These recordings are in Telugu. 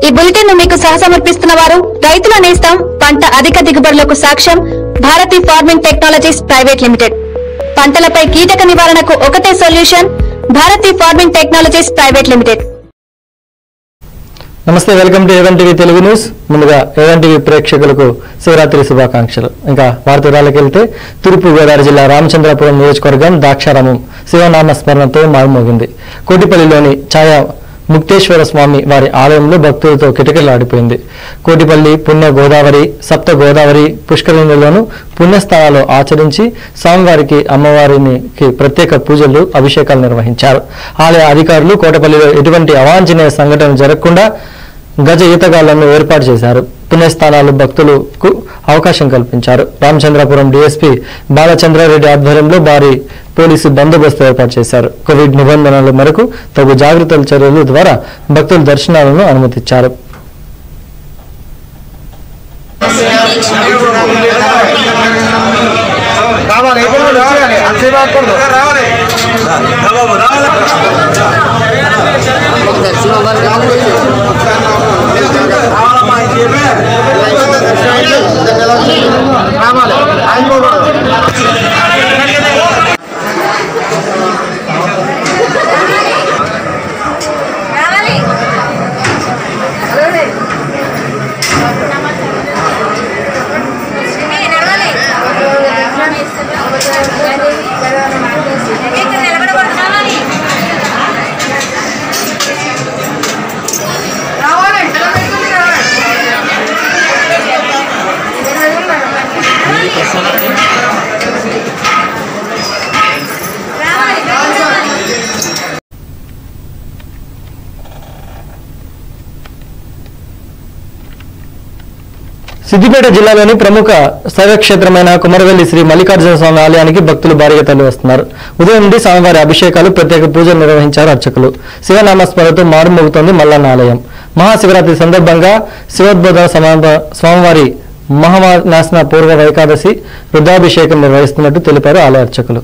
ఈ బులెటిన్ ను మీకు సహసమర్పిస్తున్న వారు రైతుల నేస్తం పంట అధిక దిగుబడులకు సాక్ష్యం Bharathi farming technologies private limited పంటలపై కీటక నివారణకు ఒకటే solution Bharathi farming technologies private limited నమస్తే welcome to A one TV Telugu news ముందుగా ఏవన్ టీవీ ప్రేక్షకులకు శివరాత్రి శుభాకాంక్షలు ఇంకా వార్త వివరాలకు వెళ్తే తూర్పు గోదావరి జిల్లా రామచంద్రపురం నియోజకవర్గం ద్రాక్షారామం శివనామ స్మరణతో మారుమోగింది కోటిపల్లిలోని ఛాయా ముక్తేశ్వర స్వామి వారి ఆలయంలో భక్తులతో కిటకిలాడిపోయింది కోటిపల్లి పుణ్య గోదావరి సప్త గోదావరి పుష్కరిణిలోను పుణ్యస్థానాలు ఆచరించి స్వామివారికి అమ్మవారికి ప్రత్యేక పూజలు అభిషేకాలు నిర్వహించారు ఆలయ అధికారులు కోటపల్లిలో ఎటువంటి అవాంఛనీయ సంఘటన జరగకుండా గజ ఈతగాళ్లను ఏర్పాటు చేశారు పుణ్యస్థానాలు భక్తులకు అవకాశం కల్పించారు రామచంద్రపురం డీఎస్పీ బాలచంద్రారెడ్డి ఆధ్వర్యంలో భారీ పోలీసు బందోబస్తు ఏర్పాటు చేశారు కోవిడ్ నిబంధనల మేరకు తగు జాగ్రత్తల చర్యల ద్వారా భక్తుల దర్శనాలను అనుమతించారు రావాలి ఎప్పుడు రావాలి అంతే రాకూడదు రావాలి రావాలి అయిపోకూడదు సిద్దిపేట జిల్లాలోని ప్రముఖ శైవక్షేత్రమైన కుమరవెల్లి శ్రీ మల్లికార్జున స్వామి ఆలయానికి భక్తులు భారీగా తరలి వస్తున్నారు ఉదయం నుండి స్వామివారి అభిషేకాలు ప్రత్యేక పూజలు నిర్వహించారు అర్చకులు శివనామస్మరణతో మారుమోగుతోంది మల్లన్న ఆలయం మహాశివరాత్రి సందర్భంగా శివోద్బోధ సమాప స్వామివారి మహానాశన పూర్వ ఏకాదశి రుద్రాభిషేకం నిర్వహిస్తున్నట్టు తెలిపారు ఆలయ అర్చకులు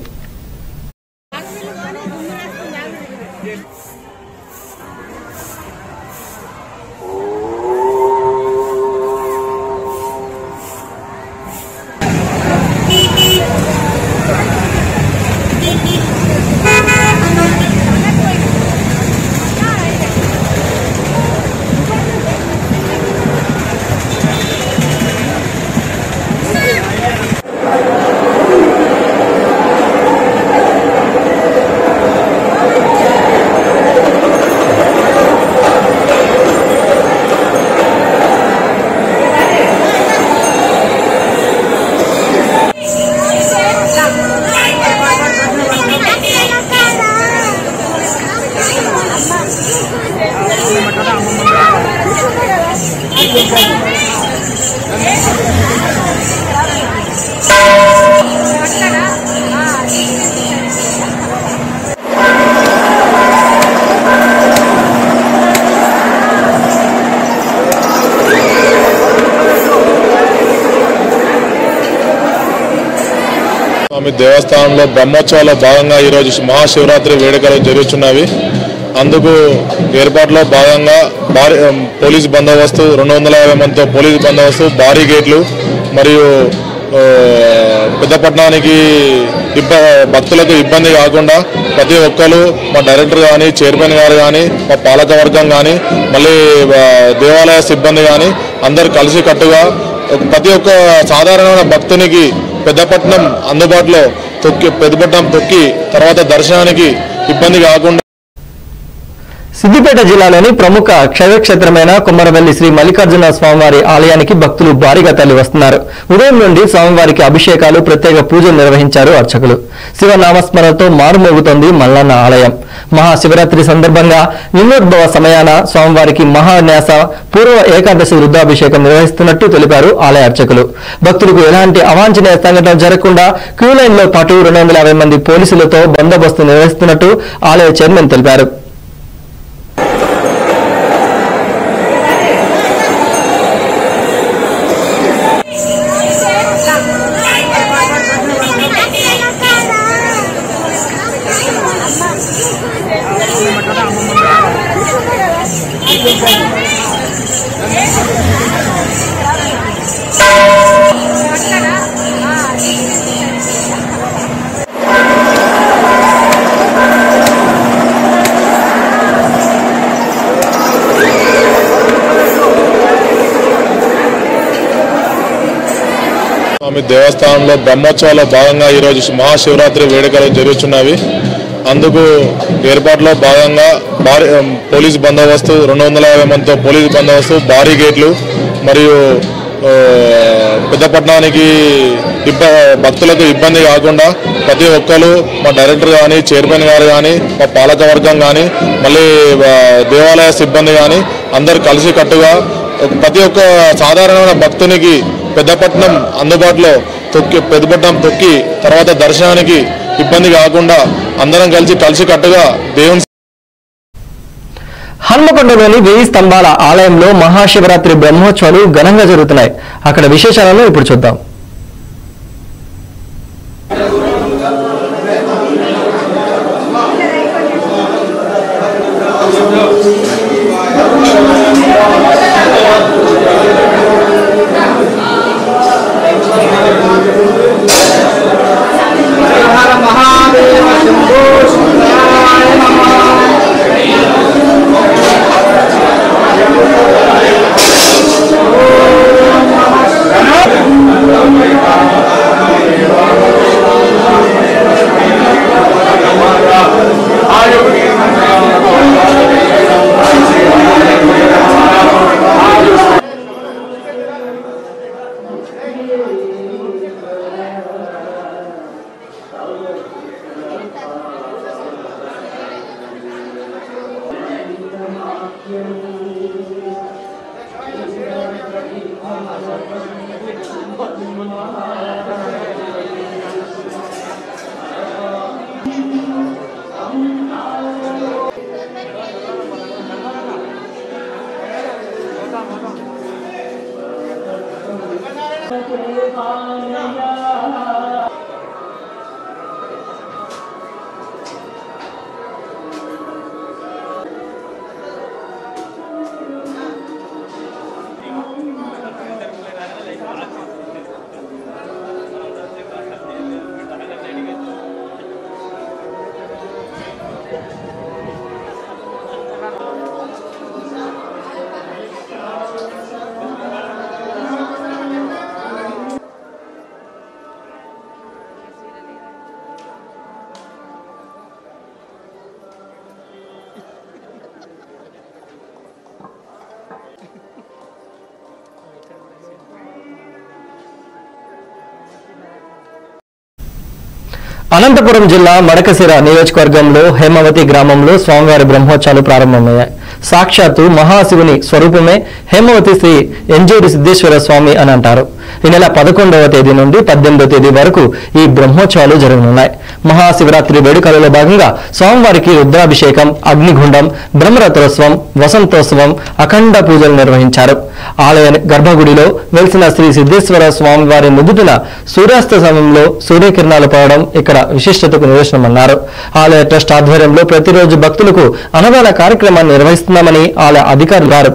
స్వామి దేవస్థానంలో బ్రహ్మోత్సవాల్లో భాగంగా ఈరోజు మహాశివరాత్రి వేడుకలు జరుగుతున్నవి అందుకు ఏర్పాట్లో భాగంగా భారీ పోలీస్ బందోబస్తు రెండు వందల యాభై మందితో పోలీస్ బందోబస్తు భారీ గేట్లు మరియు ఆ, పెద్దపట్నానికి ఇబ్బ భక్తులకు ఇబ్బంది కాకుండా ప్రతి ఒక్కరు మా డైరెక్టర్ కానీ చైర్మన్ గారు కానీ మా పాలక వర్గం కానీ మళ్ళీ ఆ, దేవాలయ సిబ్బంది కానీ అందరు కలిసి కట్టుగా ఒక- ప్రతి ఒక్క సాధారణమైన భక్తునికి పెద్దపట్నం అందుబాటులో తొక్కి పెద్దపట్నం తొక్కి తర్వాత దర్శనానికి ఇబ్బంది కాకుండా సిద్దిపేట జిల్లాలోని ప్రముఖ క్షేత్రమైన కుమ్మరవెల్లి శ్రీ మల్లికార్జున స్వామివారి ఆలయానికి భక్తులు భారీగా తరలి వస్తున్నారు ఉదయం నుండి స్వామివారికి అభిషేకాలు ప్రత్యేక పూజలు నిర్వహించారు అర్చకులు శివనామస్మరణతో మారుమోగుతోంది మల్లన్న ఆలయం మహాశివరాత్రి సందర్భంగా లింగోద్భవ సమయాన స్వామివారికి మహాన్యాస పూర్వ ఏకాదశి రుద్రాభిషేకం నిర్వహిస్తున్నట్టు తెలిపారు ఆలయ అర్చకులు భక్తులకు ఎలాంటి అవాంఛనీయ సంఘటన జరగకుండా క్యూ లైన్ లో పాటు రెండు వందల యాభై మంది పోలీసులతో బందోబస్తు నిర్వహిస్తున్నట్టు ఆలయ చైర్మన్ తెలిపారు స్వామి దేవస్థానంలో బ్రహ్మోత్సవాల్లో భాగంగా ఈరోజు మహాశివరాత్రి వేడుకలు జరుగుతున్నవి అందుకు ఏర్పాట్లో భాగంగా భారీ పోలీస్ బందోబస్తు రెండు వందల యాభై మందితో పోలీస్ బందోబస్తు భారీ గేట్లు మరియు ఆ, పెద్దపట్నానికి ఇబ్బ భక్తులకు ఇబ్బంది కాకుండా ప్రతి ఒక్కరు మా డైరెక్టర్ కానీ చైర్మన్ గారు కానీ మా పాలక వర్గం కానీ మళ్ళీ ఆ, దేవాలయ సిబ్బంది కానీ అందరు కలిసి కట్టుగా ప్రతి ఒక్క సాధారణమైన భక్తునికి పెద్దపట్నం అందుబాటులో తొక్కి పెద్దపట్నం తొక్కి తర్వాత దర్శనానికి ఇబ్బంది కాకుండా అందరం కలిసి కలిసి కట్టుగా దేవుని హన్మకొండలోని వెయ్యి స్తంభాల ఆలయంలో మహాశివరాత్రి బ్రహ్మోత్సవాలు ఘనంగా జరుగుతున్నాయి అక్కడ విశేషాలను ఇప్పుడు చూద్దాం మహాదేవ శంభో శంకరాయ నమః అనంతపురం జిల్లా మడకశిర నియోజకవర్గంలో హేమవతి గ్రామంలో స్వామివారి బ్రహ్మోత్సవాలు ప్రారంభమయ్యాయి సాక్షాత్తు మహాశివుని స్వరూపమే హేమవతి శ్రీ ఎంజేరి సిద్ధేశ్వర స్వామి అని అంటారు ఈ నెల పదకొండవ తేదీ నుండి పద్దెనిమిదవ తేదీ వరకు ఈ బ్రహ్మోత్సవాలు జరగనున్నాయి మహాశివరాత్రి వేడుకలలో భాగంగా స్వామివారికి రుద్రాభిషేకం అగ్నిగుండం బ్రహ్మరథోత్సవం వసంతోత్సవం అఖండ పూజలు నిర్వహించారు ఆలయ గర్భగుడిలో వెలిసిన శ్రీ సిద్ధేశ్వర స్వామివారి నుదుటిన సూర్యాస్త సమయంలో సూర్యకిరణాలు పడడం ఇక్కడ విశిష్టతకు నిదర్శనమన్నారు ఆలయ ట్రస్ట్ ఆధ్వర్యంలో ప్రతిరోజు భక్తులకు అన్నదాన కార్యక్రమాన్ని నిర్వహిస్తున్నామని ఆలయ అధికారులు అన్నారు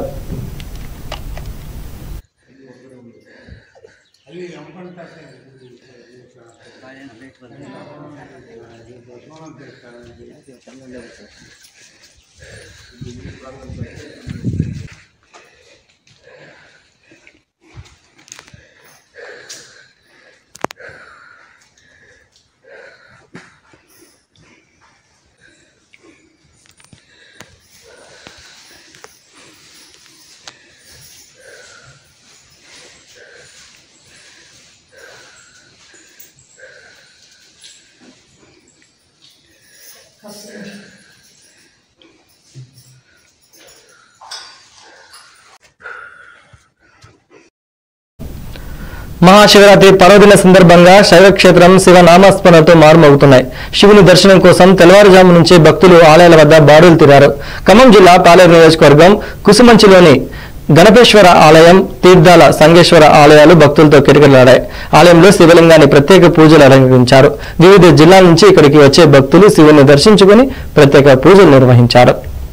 మహాశివరాత్రి పర్వదిన సందర్భంగా శైవక్షేత్రం శివ నామస్మరణతో మారుమోగుతున్నాయి శివుని దర్శనం కోసం తెల్లవారుజాము నుంచే భక్తులు ఆలయాల వద్ద బారులు తిరారు ఖమ్మం జిల్లా పాలేరు నియోజకవర్గం కుసుమంచిలోని గణపేశ్వర ఆలయం తీర్థాల సంగేశ్వర ఆలయాలు భక్తులతో కిటకిలాడాయి ఆలయంలో శివలింగాన్ని ప్రత్యేక పూజలు అలంకరించారు వివిధ జిల్లాల నుంచి ఇక్కడికి వచ్చే భక్తులు శివుని దర్శించుకుని ప్రత్యేక పూజలు నిర్వహించారు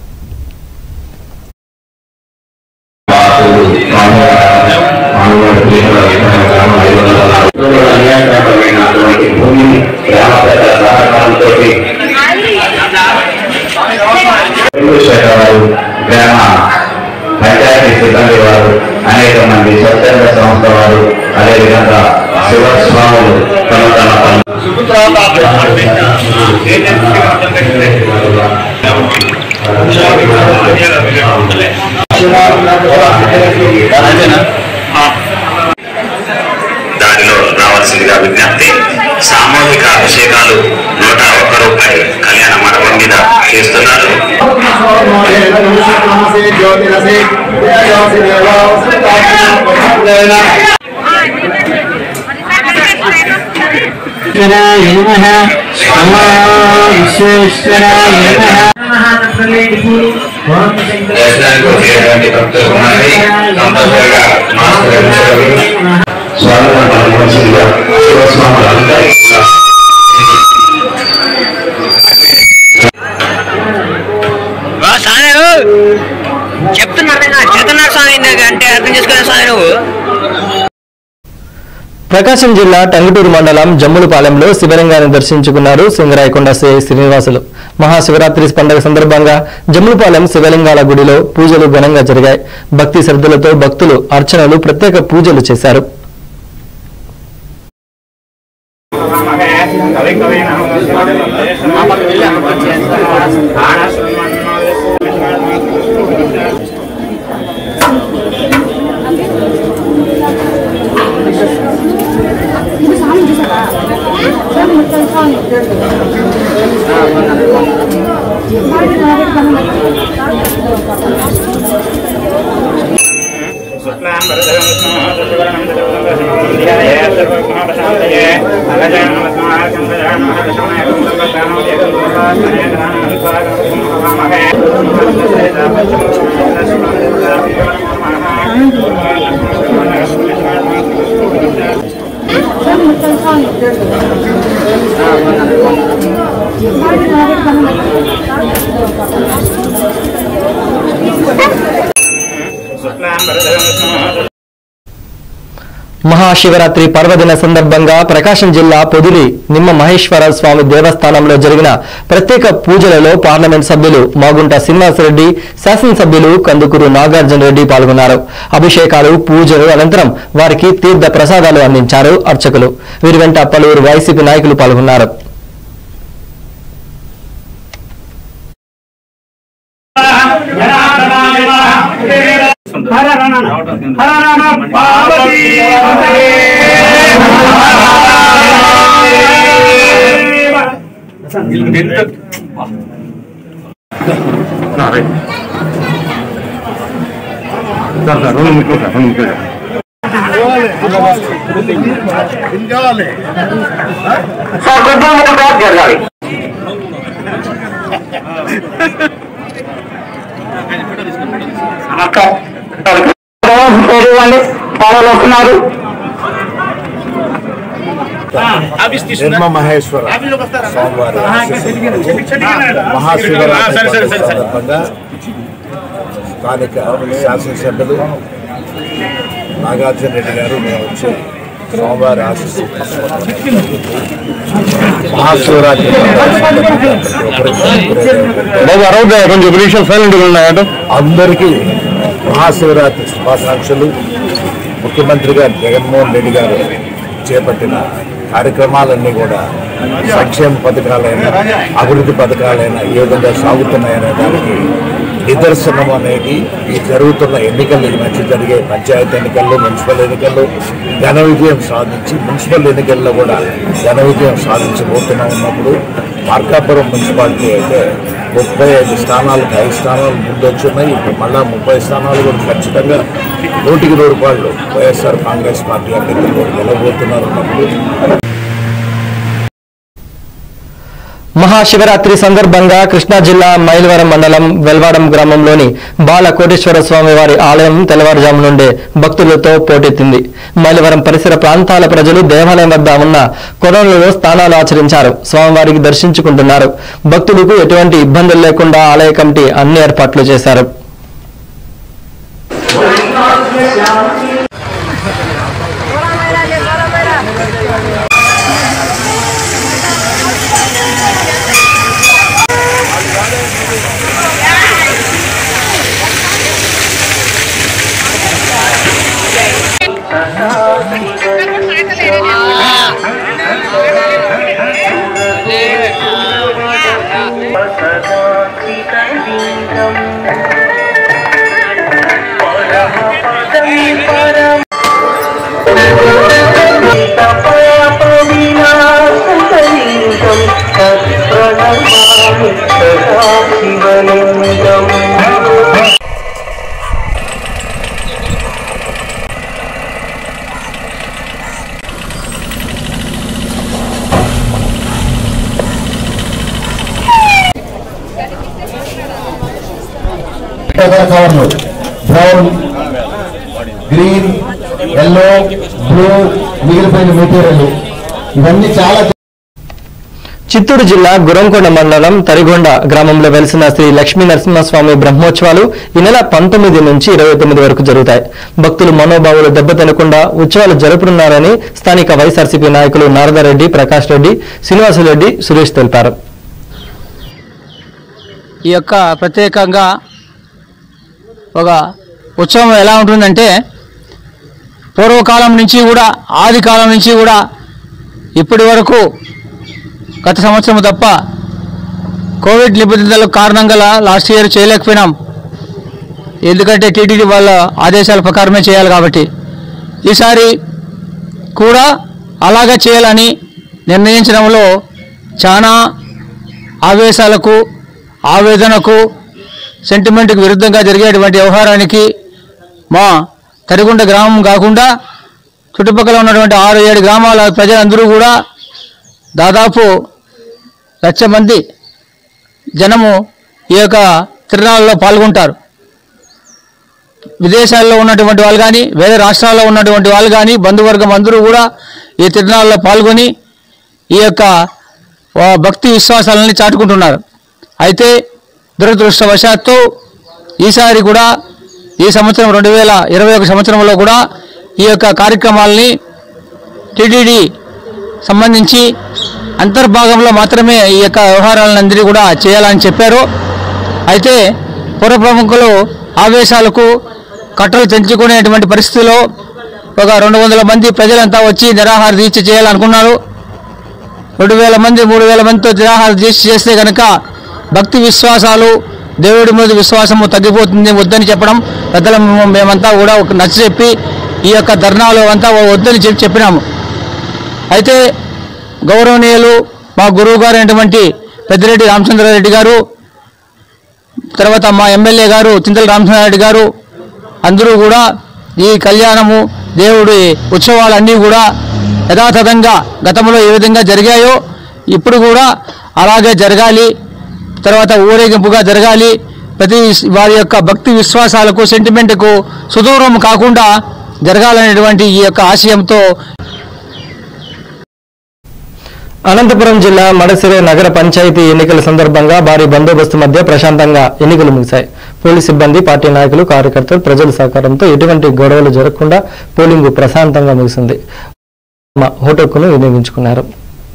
అన్యాయమైనటువంటి భూమిని గ్రామ ప్రజల సహకారంతో చంద్రశేఖర గారు గ్రామ పంచాయతీ పంచాయతీ సిబ్బంది వారు అనేక మంది స్వచ్ఛంద సంస్థ వారు అదేవిధంగా శివస్వాములు తమ తమ పనులు దానిలో రావాల్సిందిగా విజ్ఞప్తి సామూహిక అభిషేకాలు నూట ఒక్క రూపాయి కళ్యాణ మండపం మీద చేస్తున్నారు విశ్వేశ్వరాయ నమః నమో విశ్వేశ్వరాయ నమః దర్శనానికి వచ్చేటువంటి భక్తులు ఉన్నది కంపల్సరిగా మాస్క్ ధరించగలరు స్వాగతం పలకవలసిందిగా శివస్వాములు అందరూ కూడా చెప్తున్నారు చెప్తున్నారు స్వామి ఇందాక అంటే అర్థం చేసుకునే స్వామి నువ్వు ప్రకాశం జిల్లా టంగుటూరు మండలం జమ్ములపాలెంలో శివలింగాన్ని దర్శించుకున్నారు సింగరాయకొండ శ్రీ శ్రీనివాసులు మహాశివరాత్రి పండుగ సందర్భంగా జమ్ములపాలెం శివలింగాల గుడిలో పూజలు ఘనంగా జరిగాయి భక్తి శ్రద్ధలతో భక్తులు అర్చనలు ప్రత్యేక పూజలు చేశారు మహాశివరాత్రి పర్వదిన సందర్భంగా ప్రకాశం జిల్లా పొదిలి నిమ్మ మహేశ్వర స్వామి దేవస్థానంలో జరిగిన ప్రత్యేక పూజలలో పార్లమెంట్ సభ్యులు మాగుంట శ్రీనివాసరెడ్డి శాసనసభ్యులు కందుకూరు నాగార్జున రెడ్డి పాల్గొన్నారు అభిషేకాలు పూజలు అనంతరం వారికి తీర్థ ప్రసాదాలు అందించారు అర్చకులు వీరి వెంట పలువురు వైసీపీ నాయకులు పాల్గొన్నారు జరగాలి వస్తున్నారు నిర్మ మహేశ్వర స్వామివారి మహాశివరాత్రి సందర్భంగా స్థానిక శాసనసభ్యులు నాగార్జున రెడ్డి గారు మేము వచ్చి స్వామివారి ఆశీస్సు మహాశివరాత్రి అందరికీ మహాశివరాత్రి శుభాకాంక్షలు ముఖ్యమంత్రి గారు జగన్మోహన్ రెడ్డి గారు చేపట్టిన కార్యక్రమాలన్నీ కూడా సంక్షేమ పథకాలైనా అభివృద్ధి పథకాలైనా ఏ విధంగా సాగుతున్నాయనే దానికి నిదర్శనం అనేది ఈ జరుగుతున్న ఎన్నికలు ఈ మధ్య జరిగే పంచాయతీ ఎన్నికల్లో మున్సిపల్ ఎన్నికల్లో ఘన విజయం సాధించి మున్సిపల్ ఎన్నికల్లో కూడా ఘన విజయం సాధించబోతున్నా ఉన్నప్పుడు మార్కాపురం మున్సిపాలిటీ అయితే ముప్పై ఐదు స్థానాలకు ఐదు స్థానాలు ముందు వచ్చున్నాయి ఇప్పుడు మళ్ళా ముప్పై స్థానాలు కూడా ఖచ్చితంగా నూటికి నూరు రూపాయలు వైఎస్ఆర్ కాంగ్రెస్ పార్టీ అభ్యర్థులు కూడా గెలవబోతున్నారు అన్నప్పుడు మహాశివరాత్రి సందర్భంగా కృష్ణా జిల్లా మైలవరం మండలం వెల్వాడం గ్రామంలోని బాల కోటేశ్వర స్వామి వారి ఆలయం తెల్లవారుజాము నుండే భక్తులతో పోటెత్తింది మైలవరం పరిసర ప్రాంతాల ప్రజలు దేవాలయం వద్ద ఉన్న కొనలలో స్నానాలు ఆచరించారు స్వామివారికి దర్శించుకుంటున్నారు భక్తులకు ఎటువంటి ఇబ్బందులు లేకుండా ఆలయ కమిటీ అన్ని ఏర్పాట్లు చేశారు పేపర్ కవర్లు బ్రౌన్ గ్రీన్ ఎల్లో బ్లూ మిగిలిపోయిన మెటీరియల్ ఇవన్నీ చాలా చిత్తూరు జిల్లా గురంకొండ మండలం తరిగొండ గ్రామంలో వెలిసిన శ్రీ లక్ష్మీ నరసింహస్వామి బ్రహ్మోత్సవాలు ఈ నెల పంతొమ్మిది నుంచి ఇరవై తొమ్మిది వరకు జరుగుతాయి భక్తులు మనోభావాలు దెబ్బతినకుండా ఉత్సవాలు జరుపుతున్నారని స్థానిక వైఎస్ఆర్సీపీ నాయకులు నారదారెడ్డి ప్రకాష్ రెడ్డి శ్రీనివాసరెడ్డి సురేష్ తెలిపారు ఈ యొక్క ప్రత్యేకంగా ఒక ఉత్సవం ఎలా ఉంటుందంటే పూర్వకాలం నుంచి కూడా ఆది కాలం నుంచి కూడా ఇప్పటి వరకు గత సంవత్సరం తప్ప కోవిడ్ నిబంధనల కారణంగా లాస్ట్ ఇయర్ చేయలేకపోయినాం ఎందుకంటే టీటీడీ వాళ్ళ ఆదేశాల ప్రకారమే చేయాలి కాబట్టి ఈసారి కూడా అలాగే చేయాలని నిర్ణయించడంలో చాలా ఆవేశాలకు ఆవేదనకు సెంటిమెంట్కి విరుద్ధంగా జరిగేటువంటి వ్యవహారానికి మా తరిగుండ గ్రామం కాకుండా చుట్టుపక్కల ఉన్నటువంటి ఆరు ఏడు గ్రామాల ప్రజలందరూ కూడా దాదాపు లక్ష మంది జనము ఈ యొక్క తిరునాళ్ళలో పాల్గొంటారు విదేశాల్లో ఉన్నటువంటి వాళ్ళు కానీ వేరే రాష్ట్రాల్లో ఉన్నటువంటి వాళ్ళు కానీ బంధువర్గం అందరూ కూడా ఈ తిరునాళ్ళలో పాల్గొని ఈ యొక్క ఆ, భక్తి విశ్వాసాలని చాటుకుంటున్నారు అయితే దురదృష్టవశాత్తు ఈసారి కూడా ఈ సంవత్సరం రెండు వేల ఇరవై ఒక సంవత్సరంలో కూడా ఈ యొక్క కార్యక్రమాలని టీటీడీ సంబంధించి అంతర్భాగంలో మాత్రమే ఈ యొక్క వ్యవహారాలన్నింటినీ కూడా చేయాలని చెప్పారు అయితే పుర ప్రముఖులు ఆవేశాలకు కట్టలు తెంచుకునేటువంటి పరిస్థితిలో ఒక రెండు వందల మంది ప్రజలంతా వచ్చి నిరాహార దీక్ష చేయాలనుకున్నారు రెండు వేల మంది మూడు వేల మందితో నిరాహార దీక్ష చేస్తే కనుక భక్తి విశ్వాసాలు దేవుడి మీద విశ్వాసము తగ్గిపోతుంది వద్దని చెప్పడం పెద్దల మేమంతా కూడా ఒక నచ్చ చెప్పి ఈ యొక్క ధర్నాలు అంతా వద్దని చెప్పి చెప్పినాము అయితే గౌరవనీయులు మా గురువు గారు అయినటువంటి పెద్దిరెడ్డి రామచంద్రారెడ్డి గారు తర్వాత మా ఎమ్మెల్యే గారు చింతల రామచంద్రారెడ్డి గారు అందరూ కూడా ఈ కళ్యాణము దేవుడి ఉత్సవాలన్నీ కూడా యథాతథంగా గతంలో ఏ విధంగా జరిగాయో ఇప్పుడు కూడా అలాగే జరగాలి తర్వాత ఊరేగింపుగా జరగాలి ప్రతి వారి యొక్క భక్తి విశ్వాసాలకు సెంటిమెంట్కు సుదూరం కాకుండా జరగాలనేటువంటి ఈ యొక్క ఆశయంతో అనంతపురం జిల్లా మడసిరే నగర పంచాయతీ ఎన్నికల సందర్భంగా భారీ బందోబస్తు మధ్య ప్రశాంతంగా ఎన్నికలు ముగిశాయి పోలీస్ సిబ్బంది పార్టీ నాయకులు కార్యకర్తలు ప్రజల సహకారంతో ఎటువంటి గొడవలు జరగకుండా పోలింగ్ ప్రశాంతంగా ముగిసింది తమ ఓటుకును వినియోగించుకున్నారు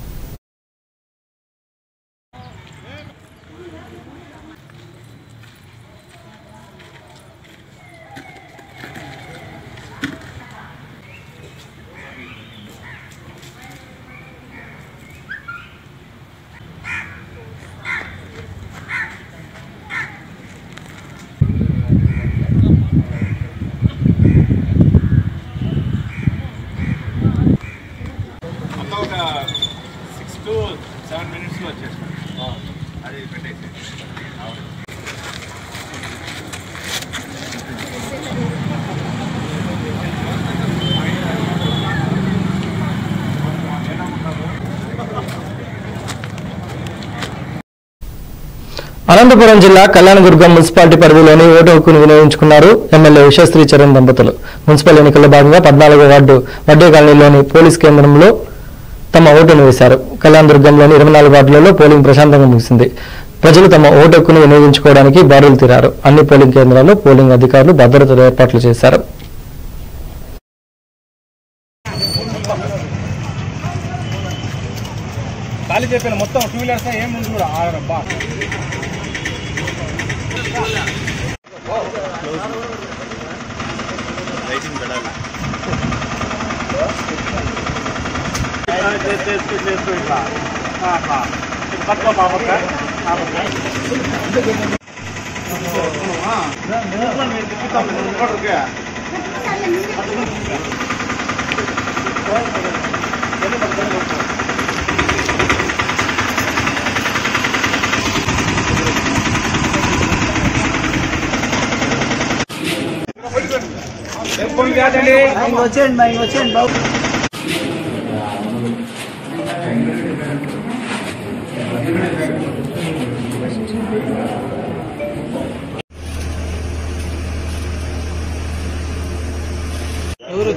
అనంతపురం జిల్లా కళ్యాణదుర్గం మున్సిపాలిటీ పరిధిలోని ఓటు హక్కును వినియోగించుకున్నారు ఎమ్మెల్యే ఉషశ్రీ చరణ్ దంపతులు మున్సిపల్ ఎన్నికల్లో భాగంగా పద్నాలుగో వార్డు వడ్డే కాలనీలోని పోలీస్ కేంద్రంలో తమ ఓటును వేశారు కళ్యాణదుర్గంలోని ఇరవై నాలుగు వార్డులలో పోలింగ్ ప్రశాంతంగా ముగిసింది ప్రజలు తమ ఓటు హక్కును వినియోగించుకోవడానికి బారులు తీరారు అన్ని పోలింగ్ కేంద్రాల్లో పోలింగ్ అధికారులు భద్రత ఏర్పాట్లు చేశారు ఖాళీ చెప్పాను మొత్తం టూ వీలర్స్ ఏం ముందు కూడా ఆడబ్బా పట్టుకో మామక్క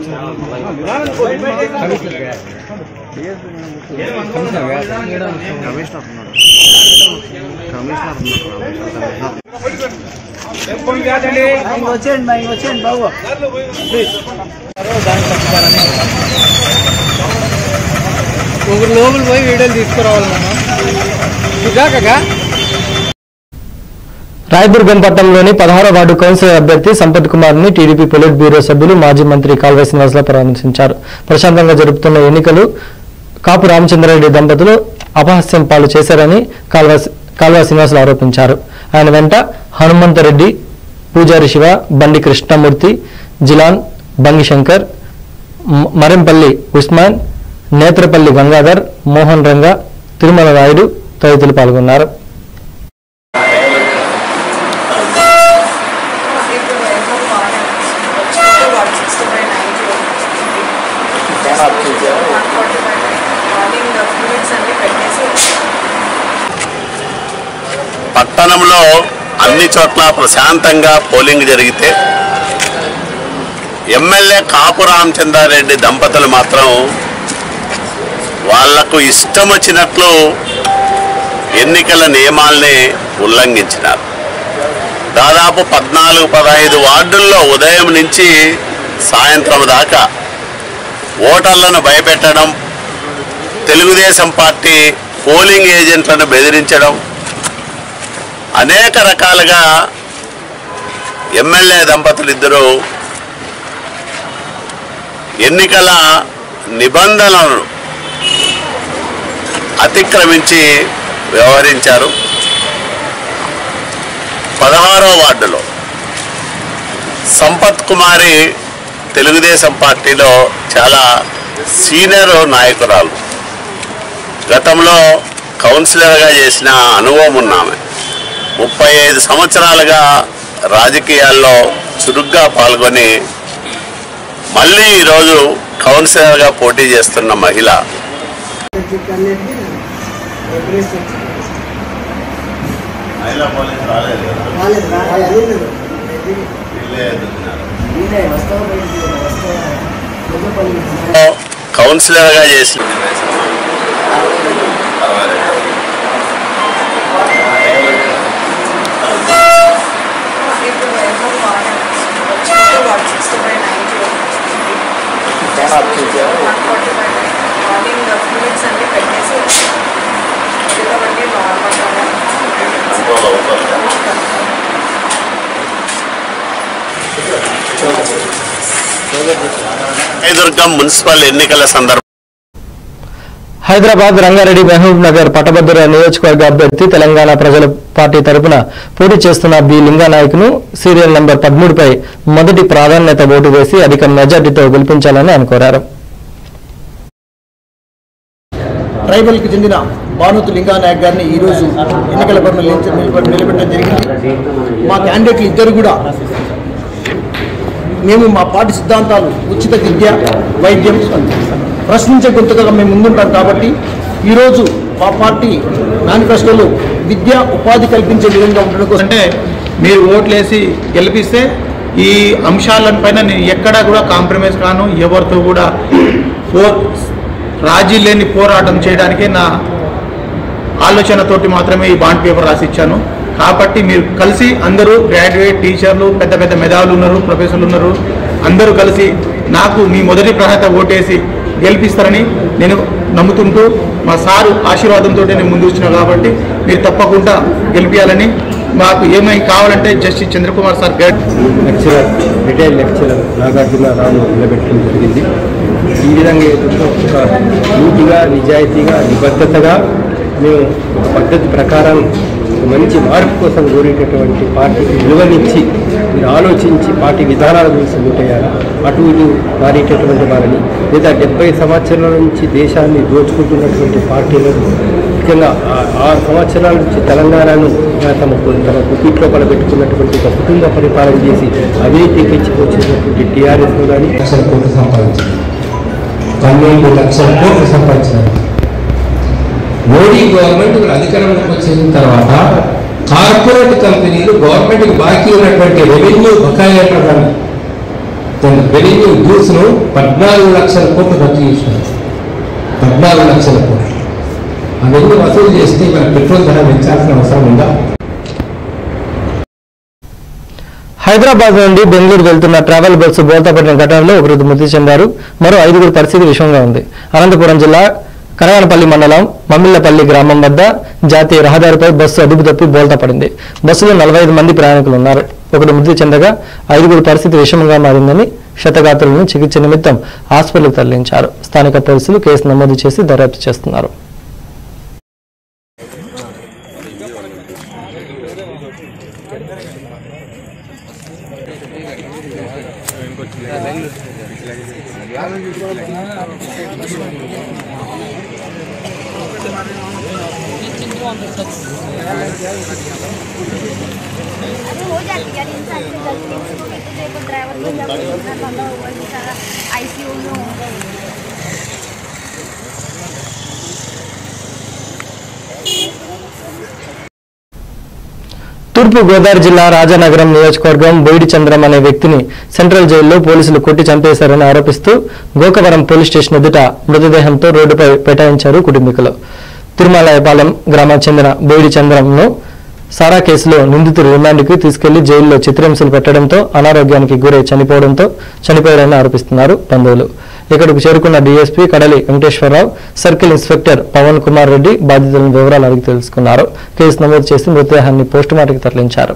వచ్చేయండి మా వచ్చేయండి బాబు ఒకరు లోపల పోయి వీడియోలు తీసుకురావాలి మనం రాయదుర్గం పట్టణంలోని పదహారో వార్డు కౌన్సిలర్ అభ్యర్థి సంపత్ కుమార్ ని టీడీపీ పొలిట్ బ్యూరో సభ్యులు మాజీ మంత్రి కాల్వ శ్రీనివాసరావు పరామర్శించారు ప్రశాంతంగా జరుపుతున్న ఎన్నికలు కాపు రామచంద్రారెడ్డి దంపతులు అపహాస్యం పాలు చేశారని కాల్వ కాల్వ శ్రీనివాసరావు ఆరోపించారు ఆయన వెంట హనుమంతరెడ్డి పూజారి శివ బండి కృష్ణమూర్తి జిలాన్ బంగి శంకర్ మ- మరెంపల్లి ఉస్మాన్ నేత్రపల్లి గంగాధర్ మోహన్ రంగ తిరుమల రాయుడు తదితరులు పాల్గొన్నారు పట్టణంలో అన్ని చోట్ల ప్రశాంతంగా పోలింగ్ జరిగితే ఎమ్మెల్యే కాపు రామచంద్రారెడ్డి దంపతులు మాత్రం వాళ్లకు ఇష్టం వచ్చినట్లు ఎన్నికల నియమాల్ని ఉల్లంఘించినారు దాదాపు పద్నాలుగు పదహైదు వార్డుల్లో ఉదయం నుంచి సాయంత్రం దాకా ఓటర్లను భయపెట్టడం తెలుగుదేశం పార్టీ పోలింగ్ ఏజెంట్లను బెదిరించడం అనేక రకాలుగా ఎమ్మెల్యే దంపతులు ఇద్దరు ఎన్నికల నిబంధనలను అతిక్రమించి వ్యవహరించారు పదహారో వార్డులో సంపత్ కుమారి తెలుగుదేశం పార్టీలో చాలా సీనియర్ నాయకురాలు గతంలో కౌన్సిలర్గా చేసిన అనుభవం ఉన్నామె ముప్పై ఐదు సంవత్సరాలుగా రాజకీయాల్లో చురుగ్గా పాల్గొని మళ్ళీ ఈరోజు కౌన్సిలర్గా పోటీ చేస్తున్న మహిళ కౌన్సిలర్గా చేసిన దుర్గం మున్సిపల్ ఎన్నికల సందర్భంగా హైదరాబాద్ రంగారెడ్డి మహబూబ్ నగర్ పట్టభద్ర నియోజకవర్గ అభ్యర్థి తెలంగాణ ప్రజల పార్టీ తరపున పోటీ చేస్తున్న బి లింగానాయక్ను సీరియల్ నంబర్ పదమూడుపై మొదటి ప్రాధాన్యత ఓటు వేసి అధిక మెజార్టీతో గెలిపించాలని ఆయన కోరారు ట్రైబల్కి చెందిన భానుతు లింగానాయక్ గారిని ఈరోజు ఎన్నికల బరిలో నిలిచ- నిలబె- నిలబెట్టడం జరిగింది మా క్యాండిడేట్లు ఇద్దరు కూడా మేము మా పార్టీ సిద్ధాంతాలు ఉచిత విద్య వైద్యం ప్రశ్నించే గొంతుగా మేము ముందుంటాం కాబట్టి ఈరోజు మా పార్టీ మేనిఫెస్టోలో విద్య ఉపాధి కల్పించే విధంగా ఉండడం కోసం అంటే మీరు ఓట్లేసి గెలిపిస్తే ఈ అంశాలపైన నేను ఎక్కడా కూడా కాంప్రమైజ్ కాను ఎవరితో కూడా పో రాజీ లేని పోరాటం చేయడానికే నా ఆలోచనతోటి మాత్రమే ఈ బాండ్ పేపర్ రాసి ఇచ్చాను కాబట్టి మీరు కలిసి అందరూ గ్రాడ్యుయేట్ టీచర్లు పెద్ద పెద్ద మెధావులు ఉన్నారు ప్రొఫెసర్లు ఉన్నారు అందరూ కలిసి నాకు మీ మొదటి ప్రాధాన్యత ఓటేసి గెలిపిస్తారని నేను నమ్ముతుంటూ మా సారు ఆశీర్వాదంతో నేను ముందు వచ్చినా కాబట్టి మీరు తప్పకుండా గెలిపించాలని మాకు ఏమై కావాలంటే justice Chandrakumar sir guide lecturer retired lecturer Nagarjuna Ramu నిలబెట్టడం జరిగింది ఈ విధంగా ఏదైతే ఒక నీతిగా నిజాయితీగా నిబద్ధతగా మేము ఒక పద్ధతి ప్రకారం ఒక మంచి మార్పు కోసం కోరేటటువంటి పార్టీకి విలువనిచ్చి మీరు ఆలోచించి పార్టీ విధానాల గురించి ఓటేయాలి అటు ఇటు మారేటటువంటి వారిని లేదా డెబ్బై సంవత్సరాల నుంచి దేశాన్ని దోచుకుంటున్నటువంటి పార్టీలను ముఖ్యంగా ఆ- ఆరు సంవత్సరాల నుంచి తెలంగాణను ఆ, తమ తమ కుప్పీట్లో పెట్టుకున్నటువంటి ఒక కుటుంబ పరిపాలన చేసి అవినీతికి వచ్చినటువంటి టీఆర్ఎస్లో కానీ లక్షల కోట్లు సంపాదించింది పన్నెండు లక్షల కోట్లు సంపాదించినారు మోడీ గవర్నమెంట్ ఇక్కడ అధికారంలోకి వచ్చిన తర్వాత కార్పొరేట్ కంపెనీలు గవర్నమెంట్కి బాకీ ఉన్నటువంటి రెవెన్యూ బకాయిలను రెవెన్యూ డ్యూస్ను పద్నాలుగు లక్షల కోట్లు ఖర్చు చేసినారు పద్నాలుగు లక్షల కోట్లు అవన్నీ వసూలు చేస్తే మన పెట్రోల్ ధర పెంచాల్సిన అవసరం ఉందా హైదరాబాద్ నుండి బెంగళూరు వెళ్తున్న ట్రావెల్ బస్సు బోల్తాపట్టిన ఘటనలో ఒకరు మృతి చెందారు మరో ఐదుగురు పరిస్థితి విషమంగా ఉంది అనంతపురం జిల్లా కనగానపల్లి మండలం మమ్మిళ్లపల్లి గ్రామం వద్ద జాతీయ రహదారిపై బస్సు అదుపు తప్పి బోల్తా పడింది బస్సులో నలభై ఐదు మంది ప్రయాణికులు ఉన్నారు ఒకడు మృతి చెందగా ఐదుగురు పరిస్థితి విషమంగా మారిందని క్షతగాత్రులను చికిత్స నిమిత్తం హాస్పిటల్కి తరలించారు స్థానిక పోలీసులు కేసు నమోదు చేసి దర్యాప్తు చేస్తున్నారు अरे हो जाती यार इंसान से गलती उसको कहते देखो ड्राइवर को जब इतना लंबा हुआ कि सारा आईसीयू में हो गया తూర్పు గోదావరి జిల్లా రాజానగరం నియోజకవర్గం బోయిడి చంద్రం అనే వ్యక్తిని సెంట్రల్ జైల్లో పోలీసులు కొట్టి చంపేశారని ఆరోపిస్తూ గోకవరం పోలీస్ స్టేషన్ ఎదుట మృతదేహంతో రోడ్డుపై పెటాయించారు కుటుంబీకులు తిరుమలాయపాలెం గ్రామానికి చెందిన బోయిడి చంద్రంను సారా కేసులో నిందితుడు రిమాండ్కి తీసుకెళ్లి జైల్లో చిత్రహింసలు పెట్టడంతో అనారోగ్యానికి గురై చనిపోవడంతో చనిపోయారని ఆరోపిస్తున్నారు బంధువులు ఇక్కడకు చేరుకున్న DSP Kadali Venkateswararao circle inspector Pavan Kumar Reddy బాధితులను వివరాలు అడిగి తెలుసుకున్నారు కేసు నమోదు చేసి మృతదేహాన్ని పోస్టుమార్టంకి తరలించారు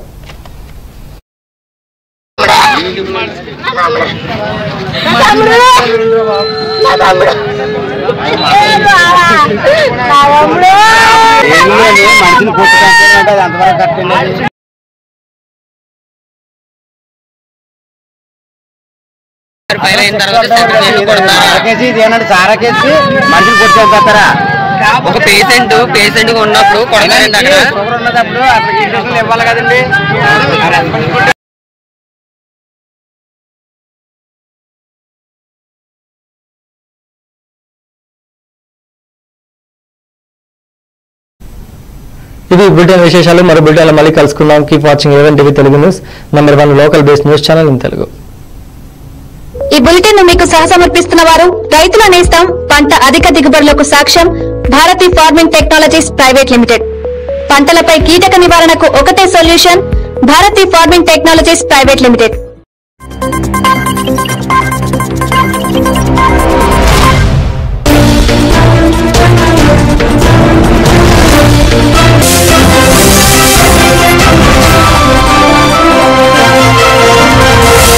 మనిషిని పుట్టుకుంటే అది అంతవరకు కట్టండి సారకేసి ఇది ఏమంటే సారకేసి మనిషిని కొట్టుకొని ఒక పేషెంట్ పేషెంట్ గా ఉన్నప్పుడు కొడతారండి అక్కడ షుగర్ ఉన్నప్పుడు అసలు ఇంజక్షన్లు ఇవ్వాలి కదండి ఇది బులెటిన్ విశేషాలు మరో బులెటిన్లో మళ్ళీ కలుసుకుందాం keep watching A one TV Telugu news number one local based news channel in Telugu ఈ బులెటిన్ ను మీకు సహసమర్పిస్తున్న వారు రైతుల నేస్తం పంట అధిక దిగుబడులకు సాక్ష్యం Bharathi farming technologies private limited పంటలపై కీటక నివారణకు ఒకటే solution Bharathi farming technologies private limited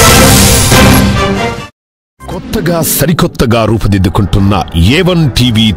కొత్తగా సరికొత్తగా రూపుదిద్దుకుంటున్న ఏ వన్ టీవీ